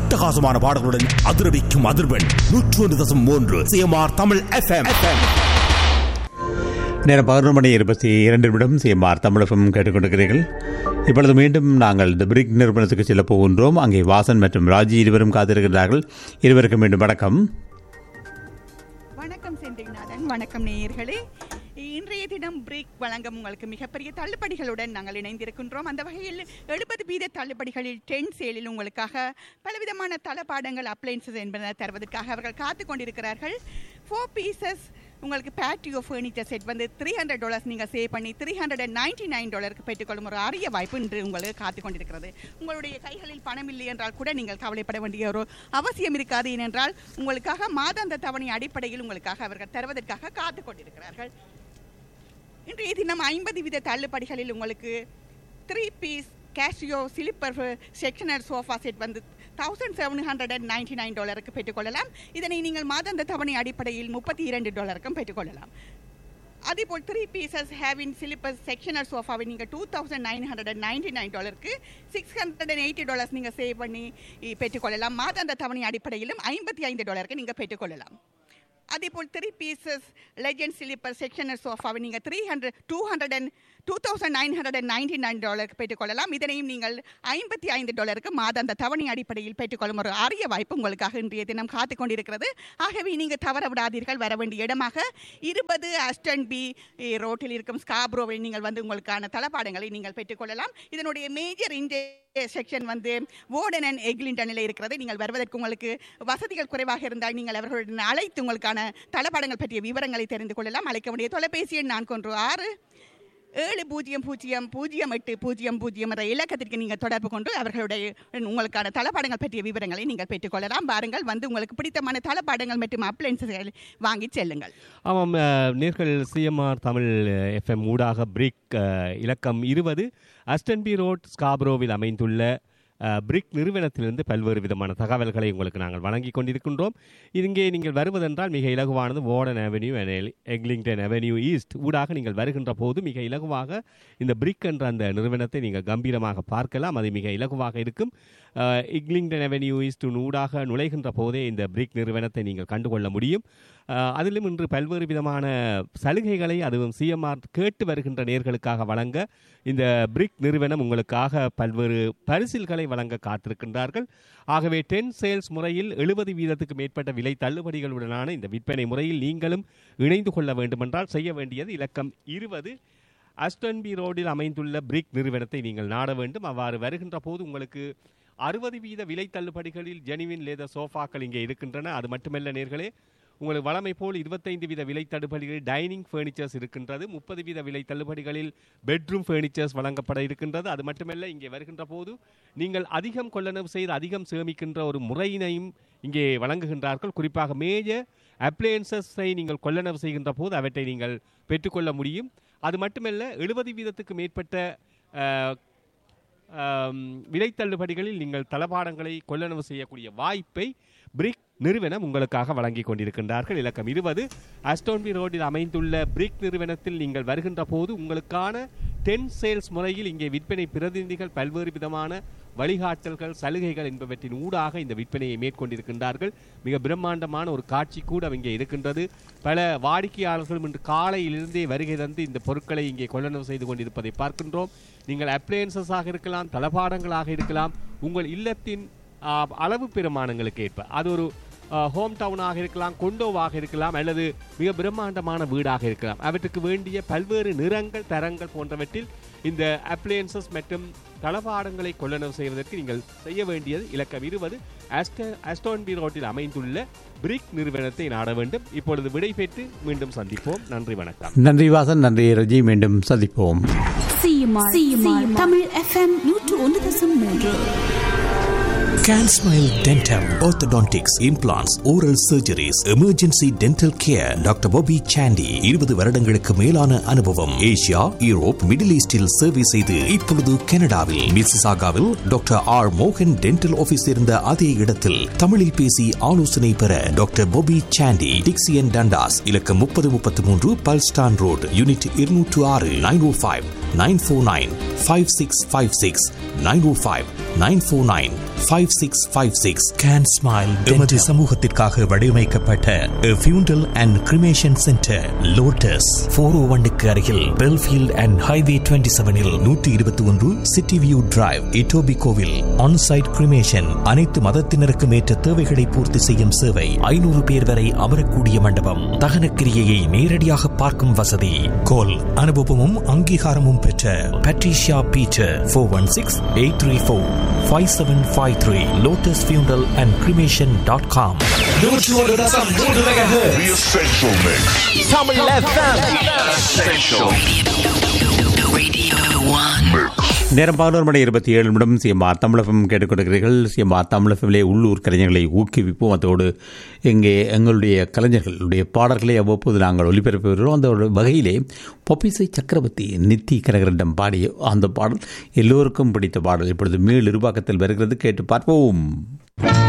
அட்டகாசமான பாடல்களுடன் அதிரவிக்கும் அதிர்வெண் நூற்று ஒன்று தசம் மூன்று சிஎம்ஆர் தமிழ் எஃப்எம் நேரம் பதினொரு மணி இருபத்தி இரண்டு நிமிடம் சிஎம்ஆர் தமிழகம் கேட்டுக்கொண்டிருக்கிறீர்கள் இப்பொழுது மீண்டும் நாங்கள் தி பிரிக் நிறுவனத்துக்கு செல்ல போகின்றோம் அங்கே வாசன் மற்றும் ராஜி இருவரும் காத்திருக்கிறார்கள் இருவருக்கும் மீண்டும் வணக்கம் வணக்கம் செந்தில்நாதன் வணக்கம் நேயர்களே இன்றைய தினம் பிரேக் வழங்கும் உங்களுக்கு மிகப்பெரிய தள்ளுபடிகளுடன் நாங்கள் இணைந்திருக்கின்றோம் அந்த வகையில் எழுபது வீத தள்ளுபடிகளில் டென் சேலில் உங்களுக்காக பலவிதமான தளபாடங்கள் அப்ளைன்சஸ் என்பதை தருவதற்காக அவர்கள் காத்து கொண்டிருக்கிறார்கள் ஃபோர் பீசஸ் உங்களுக்கு பேட்டியோ ஃபர்னிச்சர் செட் வந்து த்ரீ ஹண்ட்ரட் டாலர்ஸ் நீங்கள் சேவ் பண்ணி three hundred and ninety nine டாலருக்கு பெற்றுக்கொள்ளும் ஒரு அரிய வாய்ப்பு இன்று உங்களுக்கு காத்து கொண்டிருக்கிறது உங்களுடைய கைகளில் பணம் இல்லை என்றால் கூட நீங்கள் கவலைப்பட வேண்டிய ஒரு அவசியம் இருக்காது ஏனென்றால் உங்களுக்காக மாதாந்த தவணை அடிப்படையில் உங்களுக்காக அவர்கள் தருவதற்காக காத்து கொண்டிருக்கிறார்கள் இன்றைய தினம் ஐம்பது வித தள்ளுபடிகளில் உங்களுக்கு three piece Casio slipper sectional sofa set வந்து thousand seven hundred and ninety nine டாலருக்கு பெற்றுக்கொள்ளலாம் இதனை நீங்கள் மாதாந்த தவணை அடிப்படையில் முப்பத்தி இரண்டு டாலருக்கும் பெற்றுக்கொள்ளலாம் அதேபோல் three pieces Haven slipper sectional சோஃபாவை நீங்கள் two thousand nine hundred and ninety nine டாலருக்கு six hundred and eighty dollars நீங்கள் சேவ் பண்ணி இ, பெற்றுக்கொள்ளலாம் மாதாந்த தவணை அடிப்படையிலும் ஐம்பத்தி ஐந்து டாலருக்கு நீங்கள் பெற்றுக்கொள்ளலாம் அதேபோல் three pieces legend slipper sectional சோஃபாவை நீங்கள் three hundred two hundred and two thousand nine hundred and ninety nine டாலருக்கு பெற்றுக்கொள்ளலாம் இதனையும் நீங்கள் ஐம்பத்தி ஐந்து டாலருக்கு மாதாந்த தவணை அடிப்படையில் பெற்றுக்கொள்ளும் ஒரு அரிய வாய்ப்பு உங்களுக்காக இன்றைய தினம் காத்து கொண்டிருக்கிறது ஆகவே நீங்கள் தவற விடாதீர்கள் வர வேண்டிய இடமாக இருபது அஸ்டன் பி ரோட்டில் இருக்கும் ஸ்காப்ரோவில் நீங்கள் வந்து உங்களுக்கான தளபாடங்களை நீங்கள் பெற்றுக்கொள்ளலாம் இதனுடைய மேஜர் இன்டே செக்ஷன் வந்து வோர்டன் அண்ட் எக்லிண்டனில் இருக்கிறது நீங்கள் வருவதற்கு உங்களுக்கு வசதிகள் குறைவாக இருந்தால் நீங்கள் அவர்களுடன் அழைத்து உங்களுக்கான தளபாடங்கள் பற்றிய விவரங்களை தெரிந்து கொள்ளலாம் அழைக்க வேண்டிய தொலைபேசி எண் நான்கு ஒன்று ஆறு ஏழு பூஜ்ஜியம் பூஜ்ஜியம் பூஜ்ஜியம் எட்டு பூஜ்ஜியம் பூஜ்ஜியம் என்ற இலக்கத்திற்கு நீங்கள் தொடர்பு கொண்டு அவர்களுடைய உங்களுக்கான தளபாடங்கள் பற்றிய விவரங்களை நீங்கள் பெற்றுக்கொள்ளலாம் பாருங்கள் வந்து உங்களுக்கு பிடித்தமான தளபாடங்கள் மற்றும் அப்ளைன்சஸ்கள் வாங்கி செல்லுங்கள் ஆமாம் அஹ், நேர்கள் சிஎம்ஆர் தமிழ் எஃப்எம் ஊடாக பிரிக் அஹ், இலக்கம் இருபது அஸ்டன்பி ரோட் ஸ்காப்ரோவில் அமைந்துள்ள அஹ், பிரிக் நிறுவனத்திலிருந்து பல்வேறு விதமான தகவல்களை உங்களுக்கு நாங்கள் வழங்கி கொண்டிருக்கின்றோம் இங்கே நீங்கள் வருவதென்றால் மிக இலகுவானது Warden Avenue Eglinton Avenue East ஊடாக நீங்கள் வருகின்ற போது மிக இலகுவாக இந்த பிரிக் என்ற அந்த நிறுவனத்தை நீங்கள் கம்பீரமாக பார்க்கலாம் அது மிக இலகுவாக இருக்கும் அஹ், இக்லிங்டன் அவென்யூ ஈஸ்ட் ஊடாக நுழைகின்ற போதே இந்த பிரிக் நிறுவனத்தை நீங்கள் கண்டுகொள்ள முடியும் அஹ், அதிலும் இன்று பல்வேறு விதமான சலுகைகளை அதுவும் சிஎம்ஆர் கேட்டு வருகின்ற நேர்களுக்காக வழங்க இந்த பிரிக் நிறுவனம் உங்களுக்காக பல்வேறு பரிசில்களை வழங்க காத்திருக்கின்றார்கள் ஆகவே டென் சேல்ஸ் முறையில் எழுபது வீதத்துக்கு மேற்பட்ட விலை தள்ளுபடிகளுடனான இந்த விற்பனை முறையில் நீங்களும் இணைந்து கொள்ள வேண்டுமென்றால் செய்ய வேண்டியது இலக்கம் இருபது அஸ்டன்பி ரோடில் அமைந்துள்ள பிரிக் நிறுவனத்தை நீங்கள் நாட வேண்டும் அவ்வாறு வருகின்ற போது உங்களுக்கு அறுபது வீத விலை தள்ளுபடிகளில் ஜெனிவின் லேதர் சோஃபாக்கள் இங்கே இருக்கின்றன அது மட்டுமல்ல நேர்களே உங்களுக்கு வளமை போல் இருபத்தைந்து வீத விலை தள்ளுபடிகளில் டைனிங் ஃபர்னிச்சர்ஸ் இருக்கின்றது முப்பது வீத விலை தள்ளுபடிகளில் பெட்ரூம் ஃபர்னிச்சர்ஸ் வழங்கப்பட இருக்கின்றது அது மட்டுமல்ல இங்கே வருகின்ற போது நீங்கள் அதிகம் கொள்ளளவு செய்து அதிகம் சேமிக்கின்ற ஒரு முறையினையும் இங்கே வழங்குகின்றார்கள் குறிப்பாக மேஜர் அப்ளையன்சஸை நீங்கள் கொள்ளளவு செய்கின்ற போது அவற்றை நீங்கள் பெற்றுக்கொள்ள முடியும் அது மட்டுமல்ல எழுபது வீதத்துக்கு மேற்பட்ட அஹ், ஆம், விலை தள்ளுபடிகளில் நீங்கள் தளபாடங்களை கொள்ளளவு செய்யக்கூடிய வாய்ப்பை பிரிக் நிறுவனம் உங்களுக்காக வழங்கி கொண்டிருக்கின்றார்கள் இலக்கம் இருபது அஸ்டோன்பி ரோடில் அமைந்துள்ள பிரிக் நிறுவனத்தில் நீங்கள் வருகின்ற போது உங்களுக்கான டென் சேல்ஸ் முறையில் இங்கே விற்பனை பிரதிநிதிகள் பல்வேறு விதமான வழிகாட்டல்கள் சலுகைகள் என்பவற்றின் ஊடாக இந்த விற்பனையை மேற்கொண்டிருக்கின்றார்கள் மிக பிரம்மாண்டமான ஒரு காட்சி கூட இங்கே இருக்கின்றது பல வாடிக்கையாளர்களும் இன்று காலையிலிருந்தே வருகை தந்து இந்த பொருட்களை இங்கே கொள்ளளவு செய்து கொண்டிருப்பதை பார்க்கின்றோம் நீங்கள் அப்ளையன்சஸாக இருக்கலாம் தளபாடங்களாக இருக்கலாம் உங்கள் இல்லத்தின் ஆ, அளவு பெருமானங்களுக்கு ஏற்ப அது ஒரு ஹோம் டவுனாக இருக்கலாம் கொண்டோவாக இருக்கலாம் அல்லது மிக பிரம்மாண்டமான வீடாக இருக்கலாம் அவற்றுக்கு வேண்டிய பல்வேறு நிறங்கள் தரங்கள் போன்றவற்றில் இந்த அப்ளையன்சஸ் மற்றும் தளபாடங்களை கொள்ளளவு செய்வதற்கு நீங்கள் செய்ய வேண்டியது இலக்கம் இருபது அஸ்ட அஸ்டோன்பி ரோட்டில் அமைந்துள்ள பிரிக் நிறுவனத்தை நாட வேண்டும் இப்பொழுது விடை பெற்று மீண்டும் சந்திப்போம் நன்றி வணக்கம் நன்றி வாசன் நன்றி ரஜி மீண்டும் சந்திப்போம் சிஎம்ஆர் சிஎம்ஆர் தமிழ் எஃப்எம் நூற்று ஒன்று தசம் மூன்று Can Smile Dental, Orthodontics, Implants, Oral Surgeries, Emergency Dental Care, doctor Bobby Sandy இருபது வருடங்களுக்கு மேலான அனுபவம் ஏசியா யூரோப் மிடில் ஈஸ்டில் சேவை செய்து இப்பொழுது கனடாவில் மிசிசாகாவில் டாக்டர் ஆர் மோகன் டென்டல் ஆபீஸ் இருந்த அதே இடத்தில் தமிழில் பேசி ஆலோசனை பெற doctor Bobby Sandy Dixie and Dundas இலக்கம் முப்பது முப்பத்தி மூன்று பல்ஸ்டான் ரோடு யூனிட் இருநூற்று ஆறு nine O five nine four nine five six five six nine O five nine four nine five six five six can smile எமது சமூகத்திற்காக வடிவமைக்கப்பட்ட funeral and cremation centre Lotus four O ஒன்னுக்கு அருகில் Belfield and highway twenty செவனில் நூற்றி இருபத்தி ஒன்று city view drive இட்டோபி கோவில் ஆன்சைட் கிரிமேஷன் அனைத்து மதத்தினருக்கும் ஏற்ற தேவைகளை பூர்த்தி செய்யும் சேவை ஐநூறு பேர் வரை அமரக்கூடிய மண்டபம் தகன கிரியையை நேரடியாக பார்க்கும் வசதி கோல் அனுபவமும் அங்கீகாரமும் பெற்ற Patricia Peter four one six eight three four five seven five three Lotus funeral and cremation dot com The Essential Mix. Essential நேரம் பதினோரு மணி இருபத்தி ஏழு நிமிடம் சிஎம்ஆர் தமிழகம் கேட்டுக்கொண்டிருக்கிறீர்கள் சிஎம்ஆர் தமிழகத்திலே உள்ளூர் கலைஞர்களை ஊக்குவிப்போம் அதோடு இங்கே எங்களுடைய கலைஞர்களுடைய பாடல்களை அவ்வப்போது நாங்கள் ஒலிபரப்பி வருகிறோம் அந்த ஒரு வகையிலே பொப்பிசை சக்கரவர்த்தி நித்தி கனகரிடம் பாடிய அந்த பாடல் எல்லோருக்கும் பிடித்த பாடல் இப்பொழுது மீள் இருபாக்கத்தில் வருகிறது கேட்டு பார்ப்போம்